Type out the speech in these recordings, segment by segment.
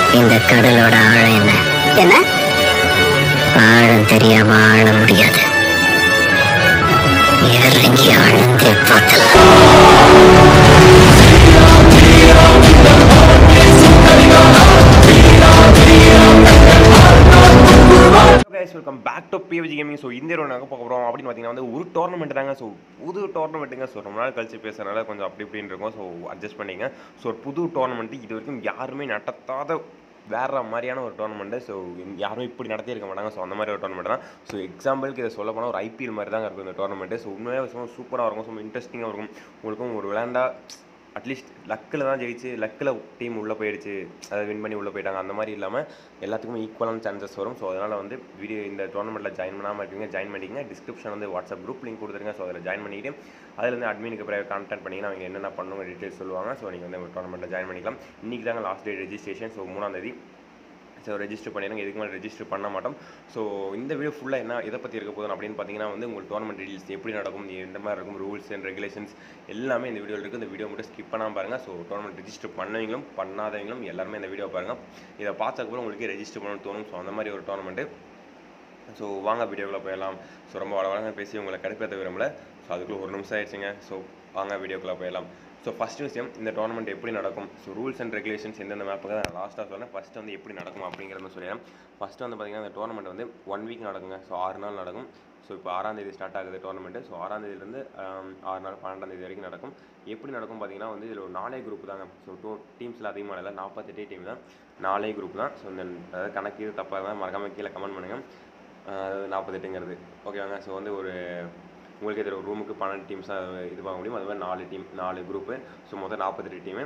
இந்த கடலோட ஆழம் என்ன என்ன ஆழம் தெரியாம ஆழ முடியாது இறங்கி ஆழ்ந்தே பார்த்தலாம் guys welcome back to PVG gaming so இந்த ஒரு நாங்கள் பார்க்க போகிறோம் அப்படின்னு பார்த்தீங்கன்னா வந்து ஒரு டோர்னமெண்ட் தாங்க ஸோ புது டோர்னமெண்ட்டுங்க ஸோ ரொம்ப நாள் கழிச்சு பேசுறதுனால கொஞ்சம் அப்படி இப்படின்னு இருக்கும் ஸோ அட்ஜஸ்ட் பண்ணிங்க ஸோ ஒரு புது டோர்னமெண்ட்டு இது வரைக்கும் யாருமே நடத்தாத வேற மாதிரியான ஒரு டோர்னமெண்ட்டு ஸோ யாரும் இப்படி நடத்தி இருக்க மாட்டாங்க ஸோ அந்த மாதிரி ஒரு டோர்னமெண்ட் தான் ஸோ எக்ஸாம்பிளுக்கு இதை சொல்ல போனால் ஒரு ஐபிஎல் மாதிரி தாங்க இருக்கும் இந்த டோர்னமெண்ட்டு ஸோ உண்மையாக சூப்பராக இருக்கும் ரொம்ப இன்ட்ரெஸ்டிங்காக இருக்கும் உங்களுக்கும் ஒரு விளையாண்டா அட்லீஸ்ட் லக்கில் தான் ஜெயிச்சு லக்கில் டீம் உள்ளே போயிடுச்சு அதை வின் பண்ணி உள்ளே போயிட்டாங்க அந்த மாதிரி இல்லாமல் எல்லாத்துக்குமே ஈக்குவலான சான்சஸ் வரும் ஸோ அதனால் வந்து வீடியோ இந்த டோர்னமெண்ட்டில் ஜாயின் பண்ணாமல் இருக்கீங்க ஜாயின் பண்ணிக்கங்க டிஸ்கிரிப்ஷன் வந்து வாட்ஸ்அப் குரூப் லிங்க் கொடுத்துருங்க ஸோ அதில் ஜாயின் பண்ணிட்டு அதில் வந்து அட்மினுக்கு பிறகு கான்டாக்ட் பண்ணிங்கன்னா அவங்க என்னென்ன பண்ணுங்க டீட்டெயில்ஸ் சொல்லுவாங்க ஸோ நீங்கள் வந்து டோர்னமெண்ட்டில் ஜாயின் பண்ணிக்கலாம் இன்றைக்கி தாங்க லாஸ்ட் டே ரெஜிஸ்ட்ரேஷன் ஸோ மூணாம் தேதி ஸோ ரெஜிஸ்டர் பண்ணிடுங்க இதுக்கு மேலே ரெஜிஸ்டர் பண்ண மாட்டோம் ஸோ இந்த வீடியோ ஃபுல்லாக என்ன எதை பற்றி இருக்க போதும் அப்படின்னு பார்த்தீங்கன்னா வந்து உங்களுக்கு டோர்னமெண்ட் டீல்ஸ் எப்படி நடக்கும் எந்த மாதிரி இருக்கும் ரூல்ஸ் அண்ட் ரெகுலேஷன்ஸ் எல்லாமே இந்த வீடியோவில் இருக்குது இந்த வீடியோ மட்டும் ஸ்கிப் பண்ணாமல் பாருங்கள் ஸோ டோர்னமெண்ட் ரெஜிஸ்டர் பண்ணவங்களும் பண்ணாதவங்களும் எல்லாருமே இந்த வீடியோ பாருங்கள் இதை பார்த்ததுக்கப்புறம் உங்களுக்கு ரெஜிஸ்டர் பண்ணணும்னு தோணும் ஸோ அந்த மாதிரி ஒரு டோர்னமெண்ட்டு ஸோ வாங்க வீடியோக்குள்ளே போயிடலாம் ஸோ ரொம்ப வளவழகாக பேசி உங்களை கடுப்பேற்ற விரும்பல ஸோ அதுக்குள்ளே ஒரு நிமிஷம் ஆயிடுச்சுங்க ஸோ வாங்க வீடியோக்குள்ளே போயிடலாம் ஸோ ஃபஸ்ட் விஷயம் இந்த டோர்னமெண்ட் எப்படி நடக்கும் ஸோ ரூல்ஸ் அண்ட் ரெகுலேஷன்ஸ் எந்தெந்த மேப்புக்கு நான் லாஸ்ட்டாக சொன்னேன் ஃபஸ்ட்டு வந்து எப்படி நடக்கும் அப்படிங்கிறத சொல்லிடுறேன் ஃபஸ்ட்டு வந்து பார்த்தீங்கன்னா இந்த டோர்னமெண்ட் வந்து ஒன் வீக் நடக்குங்க ஸோ ஆறு நாள் நடக்கும் ஸோ இப்போ ஆறாம் தேதி ஸ்டார்ட் ஆகுது டோர்னமெண்ட்டு ஸோ ஆறாம் தேதியிலேருந்து ஆறு நாள் பன்னெண்டாம் தேதி வரைக்கும் நடக்கும் எப்படி நடக்கும் பார்த்தீங்கன்னா வந்து இதில் ஒரு நாலே குரூப் தாங்க ஸோ டூ டீம்ஸில் அதிகமாக இல்லை நாற்பத்தெட்டே டீம் தான் நாலே குரூப் தான் ஸோ இந்த அதாவது கணக்கு இது தப்பாக இருந்தால் மறக்காம கீழே கமெண்ட் பண்ணுங்கள் அதாவது நாற்பத்தெட்டுங்கிறது ஓகேவாங்க ஸோ வந்து ஒரு உங்களுக்கு இதில் ஒரு ரூமுக்கு பன்னெண்டு டீம்ஸாக இது வாங்க முடியும் அது மாதிரி நாலு டீம் நாலு குரூப்பு ஸோ மொத்தம் நாற்பத்தெட்டு டீமு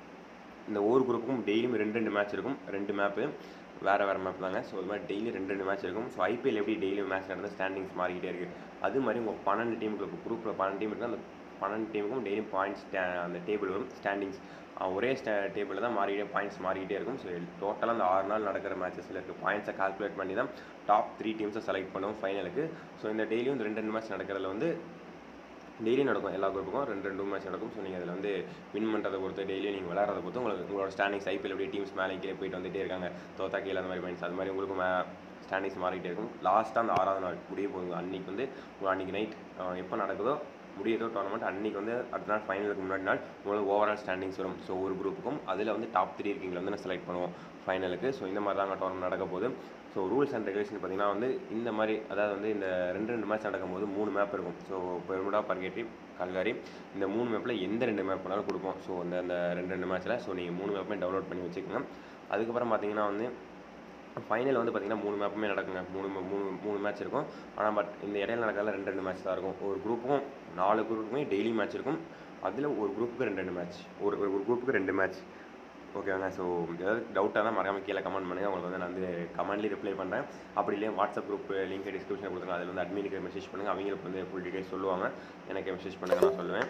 இந்த ஒவ்வொரு குரூப்புக்கும் டெய்லியும் ரெண்டு ரெண்டு மேட்ச் இருக்கும் ரெண்டு மேப்பு வேறு வேறு மேப் தாங்க ஸோ இது மாதிரி டெய்லி ரெண்டு ரெண்டு மேட்ச் இருக்கும் ஸோ ஐபிஎல் எப்படி டெய்லி மேட்ச் நடந்து ஸ்டாண்டிங்ஸ் மாறிக்கிட்டே இருக்குது அது மாதிரி உங்கள் பன்னெண்டு டீமுக்கு குரூப்பில் பன்னெண்டு டீம் இருக்குது அந்த பன்னெண்டு டீமுக்கும் டெய்லியும் பாயிண்ட்ஸ் அந்த டேபிள் வரும் ஸ்டாண்டிங்ஸ் ஒரே ஸ்டே டேபிளில் தான் மாறிக்கிட்டே பாயிண்ட்ஸ் மாறிக்கிட்டே இருக்கும் ஸோ டோட்டலாக அந்த ஆறு நாள் நடக்கிற மேட்சஸில் இருக்க பாயிண்ட்ஸை கால்குலேட் பண்ணி தான் டாப் த்ரீ டீம்ஸை செலக்ட் பண்ணுவோம் ஃபைனலுக்கு ஸோ இந்த டெய்லியும் இந்த ரெண்டு ரெண்டு மேட்ச் நடக்கிறதுல வந்து டெய்லி நடக்கும் எல்லா குரூப்புக்கும் ரெண்டு ரெண்டு மேட்ச் நடக்கும் ஸோ நீங்கள் அதில் வந்து வின் பண்ணுறதை பொறுத்து டெய்லியும் நீங்கள் விளையாடுறத பொறுத்து உங்களுக்கு உங்களோட ஸ்டாண்டிங்ஸ் ஐபிஎல் எப்படி டீம்ஸ் மேலே கீழே போயிட்டு வந்துட்டே இருக்காங்க தோத்தா கீழே அந்த மாதிரி பாயிண்ட்ஸ் அது மாதிரி உங்களுக்கு மே ஸ்டாண்டிங்ஸ் மாறிக்கிட்டே இருக்கும் லாஸ்ட்டாக அந்த ஆறாவது நாள் முடிய போகுது அன்றைக்கி வந்து உங்களுக்கு அன்றைக்கி நைட் எப்போ நடக்குதோ முடியுதோ டோர்னமெண்ட் அன்றைக்கி வந்து அடுத்த நாள் ஃபைனலுக்கு முன்னாடி நாள் உங்களுக்கு ஓவரால் ஸ்டாண்டிங்ஸ் வரும் ஸோ ஒரு குரூப்புக்கும் அதில் வந்து டாப் த்ரீ இருக்கீங்களா வந்து நான் செலக்ட் பண்ணுவோம் ஃபைனலுக்கு ஸோ இந்த மாதிரி தாங்க டோர்னமெண்ட் நடக்க போகுது ஸோ ரூல்ஸ் அண்ட் ரெகுலேஷன் பார்த்தீங்கன்னா வந்து இந்த மாதிரி அதாவது வந்து இந்த ரெண்டு ரெண்டு மேட்ச் நடக்கும்போது மூணு மேப் இருக்கும் ஸோ பெருமுடா பர்கேட்டி கல்காரி இந்த மூணு மேப்பில் எந்த ரெண்டு மேப் வேணாலும் கொடுப்போம் ஸோ அந்த அந்த ரெண்டு ரெண்டு மேட்ச்சில் ஸோ நீங்கள் மூணு மேப்புமே டவுன்லோட் பண்ணி வச்சுக்கோங்க அதுக்கப்புறம் பார்த்தீங்கன்னா வந்து ஃபைனல் வந்து பார்த்தீங்கன்னா மூணு மேப்புமே நடக்குங்க மூணு மே- மூணு மூணு மேட்ச் இருக்கும் ஆனால் பட் இந்த இடையில நடக்கிறதுல ரெண்டு ரெண்டு மேட்ச் தான் இருக்கும் ஒரு குரூப்புக்கும் நாலு குரூப்புக்குமே டெய்லி மேட்ச் இருக்கும் அதில் ஒரு குரூப்புக்கு ரெண்டு ரெண்டு மேட்ச் ஒரு ஒரு குரூப்புக்கு ரெண்டு மேட்ச் ஓகேவாங்க ஸோ ஏதாவது டவுட்டாக தான் மறக்காம கீழே கமெண்ட் பண்ணுங்கள் உங்களுக்கு வந்து நான் வந்து கமெண்ட்லேயே ரிப்ளை பண்ணுறேன் அப்படி இல்லையா வாட்ஸ்அப் குரூப் லிங்க் டிஸ்கிரிப்ஷன் கொடுத்துருங்க அதில் வந்து அட்மினுக்கு மெசேஜ் பண்ணுங்கள் அவங்களுக்கு வந்து ஃபுல் டீடைல்ஸ் சொல்லுவாங்க எனக்கு மெசேஜ் பண்ணுங்க நான் சொல்லுவேன்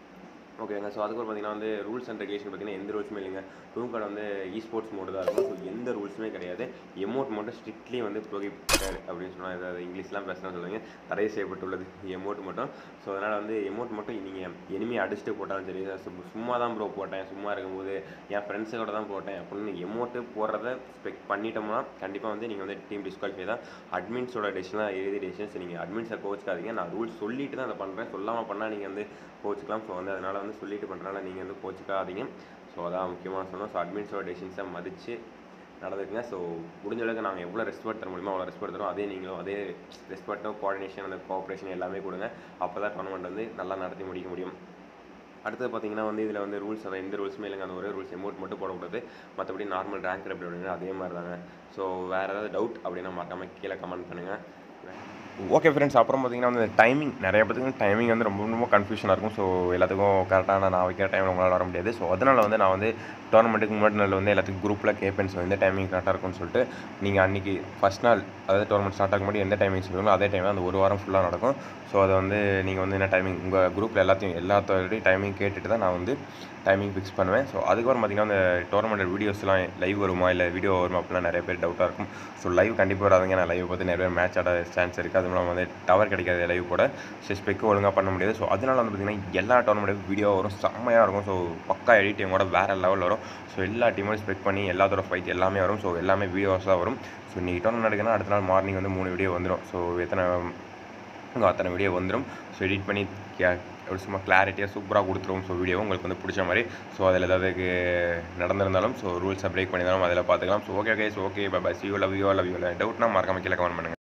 ஓகேங்க ஸோ அதுக்கு பார்த்தீங்கன்னா வந்து ரூல்ஸ் அண்ட் ரெகுலேஷன் பார்த்தீங்கன்னா எந்த ரூல்ஸுமே இல்லைங்க ரூம் கார்டு வந்து இ ஸ்போர்ட்ஸ் மோடு தான் இருக்கும் ஸோ எந்த ரூல்ஸுமே கிடையாது எமௌண்ட் மட்டும் ஸ்ட்ரிக்ட்லி வந்து ப்ரோகிபிட்டட் அப்படின்னு சொன்னால் ஏதாவது இங்கிலீஷ்லாம் பேசினா சொல்லுவாங்க தடை செய்யப்பட்டுள்ளது எமௌண்ட் மட்டும் ஸோ அதனால் வந்து எமௌண்ட் மட்டும் நீங்கள் எனிமி அடிச்சுட்டு போட்டாலும் சரி சு- சும்மா தான் ப்ரோ போட்டேன் சும்மா இருக்கும்போது என் ஃப்ரெண்ட்ஸோட தான் போட்டேன் அப்படின்னு எமௌண்ட்டு போடுறத ஸ்பெக்ட் பண்ணிட்டோம்னா கண்டிப்பாக வந்து நீங்கள் வந்து டீம் டிஸ்குவாலிஃபை தான் அட்மின்ஸோட டெசிஷனாக எழுதி டெசிஷன்ஸ் நீங்கள் அட்மின்ஸை கோச்சுக்காதீங்க நான் ரூல்ஸ் சொல்லிட்டு தான் அதை பண்ணுறேன் சொல்லாமல் பண்ணால் நீங்கள் வந்து கோச்சுக்கலாம் ஸோ வந்து அதனால் வந்து சொல்லிட்டு பண்ணுறனால நீங்கள் வந்து கோச்சுக்காதீங்க ஸோ அதான் முக்கியமாக சொன்னோம் ஸோ அட்மின்ஸோட டெசிஷன்ஸை மதித்து நடந்துக்குங்க ஸோ முடிஞ்ச அளவுக்கு நாங்கள் எவ்வளோ ரெஸ்பெக்ட் தர முடியுமோ அவ்வளோ ரெஸ்பெக்ட் தரோம் அதே நீங்களும் அதே ரெஸ்பெக்டும் கோஆர்டினேஷன் அந்த கோஆப்ரேஷன் எல்லாமே கொடுங்க அப்போ தான் டோர்னமெண்ட் வந்து நல்லா நடத்தி முடிக்க முடியும் அடுத்தது பார்த்தீங்கன்னா வந்து இதில் வந்து ரூல்ஸ் அதை எந்த ரூல்ஸுமே இல்லைங்க அந்த ஒரே ரூல்ஸ் எமௌண்ட் மட்டும் போடக்கூடாது மற்றபடி நார்மல் ரேங்க் எப்படி அப்படின்னா அதே மாதிரி தாங்க ஸோ வேறு ஏதாவது டவுட் அப்படின்னா மறக்காமல் கீழே கமெண்ட் பண்ணுங்கள் ஓகே ஃப்ரெண்ட்ஸ் அப்புறம் பார்த்தீங்கன்னா வந்து டைமிங் நிறைய பேத்துக்கு டைமிங் வந்து ரொம்ப ரொம்ப கன்ஃபியூஷனாக இருக்கும் ஸோ எல்லாத்துக்கும் கரெக்டான நான் வைக்கிற டைம் உங்களால் வர முடியாது ஸோ அதனால் வந்து நான் வந்து டோர்னமெண்ட்டுக்கு முன்னாடி நாள் வந்து எல்லாத்துக்கும் குரூப்பில் கேட்பேன் ஸோ எந்த டைமிங் கரெக்டாக இருக்கும்னு சொல்லிட்டு நீங்கள் அன்றைக்கி ஃபஸ்ட் நாள் அதாவது டோர்னமெண்ட் ஸ்டார்ட் ஆகும் முன்னாடி எந்த டைமிங் சொல்லுங்களோ அதே டைம் அந்த ஒரு வாரம் ஃபுல்லாக நடக்கும் ஸோ அதை வந்து நீங்கள் வந்து என்ன டைமிங் உங்கள் குரூப்பில் எல்லாத்தையும் எல்லாத்தோடையும் டைமிங் கேட்டுட்டு தான் நான் வந்து டைமிங் ஃபிக்ஸ் பண்ணுவேன் ஸோ அதுக்கப்புறம் பார்த்தீங்கன்னா அந்த டோர்னமெண்ட் வீடியோஸ்லாம் லைவ் வருமா இல்லை வீடியோ வருமா அப்படிலாம் நிறைய பேர் டவுட்டாக இருக்கும் ஸோ லைவ் கண்டிப்பாக வராதுங்க நான் லைவ் பார்த்து நிறைய பேர் மேட்ச் ஆட சான்ஸ் இருக்குது அதுவும் இல்லாமல் வந்து டவர் கிடைக்காது லைவ் போட ஸோ ஸ்பெக்கு ஒழுங்காக பண்ண முடியாது ஸோ அதனால வந்து பார்த்திங்கன்னா எல்லா டோர்னமெண்ட் வீடியோ வரும் செம்மையாக இருக்கும் ஸோ பக்கா எடிட்டிங்கோட வேறு லெவல் வரும் ஸோ எல்லா டீமோட ஸ்பெக் பண்ணி எல்லாத்தோட ஃபைட் எல்லாமே வரும் ஸோ எல்லாமே வீடியோஸ் தான் வரும் ஸோ இன்றைக்கி டோர்னமெண்ட் நடக்குன்னா அடுத்த நாள் மார்னிங் வந்து மூணு வீடியோ வந்துடும் ஸோ எத்தனை உங்கள் அத்தனை வீடியோ வந்துடும் ஸோ எடிட் பண்ணி கே- ஒரு சும்மா கிளாரிட்டியாக சூப்பராக கொடுத்துருவோம் ஸோ வீடியோ உங்களுக்கு வந்து பிடிச்ச மாதிரி ஸோ அதில் ஏதாவது கு- நடந்திருந்தாலும் ஸோ ரூல்ஸை பிரேக் பண்ணியிருந்தாலும் அதில் பார்த்துக்கலாம் so okay okay so okay bye see you love you love you டவுட்னா மறக்காம கீழே கமெண்ட் பண்ணுங்கள்